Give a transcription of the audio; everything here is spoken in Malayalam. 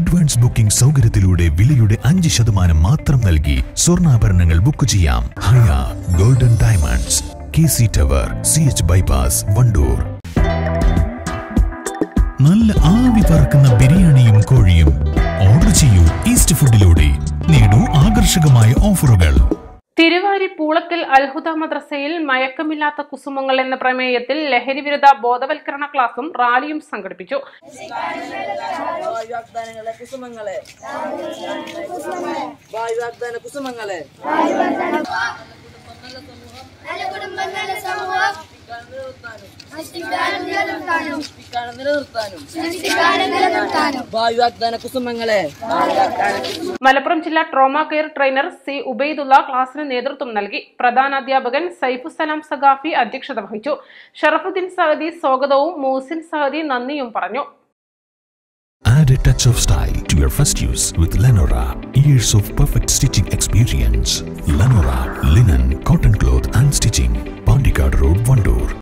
അഡ്വാൻസ് ബുക്കിംഗ് സൗകര്യത്തിലൂടെ വിലയുടെ അഞ്ച് ശതമാനം മാത്രം നൽകി സ്വർണ്ണാഭരണങ്ങൾ ബുക്ക് ചെയ്യാം Haya golden diamonds K C tower C H bypass Wandoor നല്ല ആവി പറക്കുന്ന ബിരിയാണിയും കോഴിയും ഓർഡർ ചെയ്യൂ ഈസ്റ്റ് ഫുഡിലൂടെ നേടൂ ആകർഷകമായ ഓഫറുകൾ തിരുവാരി പൂളത്തിൽ അൽഹുദ മദ്രസയിൽ മയക്കമില്ലാത്ത കുസുമങ്ങൾ എന്ന പ്രമേയത്തിൽ ലഹരി വിരുദ്ധ ബോധവൽക്കരണ ക്ലാസും റാലിയും സംഘടിപ്പിച്ചു വായുവാഗ്ദാനങ്ങളെ കുസുമങ്ങളെ വായുവാഗ്ദാന കുസുമങ്ങളെ നല്ല കുടുംബം നല്ല സമൂഹം സൃഷ്ടിക്കാനും നിലനിർത്താനും സൃഷ്ടിക്കാനും നിലനിർത്താനും സൃഷ്ടിക്കാനും നിലനിർത്താനും വായുവാഗ്ദാന കുസുമങ്ങളെ മലപ്പുറം ജില്ലാ trauma care trainer C Ubaidulla ക്ലാസിന് നേതൃത്വം നൽകി പ്രധാന അധ്യാപകൻ സൈഫുസലാം സഖാഫി അധ്യക്ഷത വഹിച്ചു ഷറഫുദ്ദീൻ സഹദി സ്വാഗതവും മൂസിൻ സഹദി നന്ദിയും പറഞ്ഞു Add a touch of style to your first use with Lenora. Years of perfect stitching experience. Lenora, linen, cotton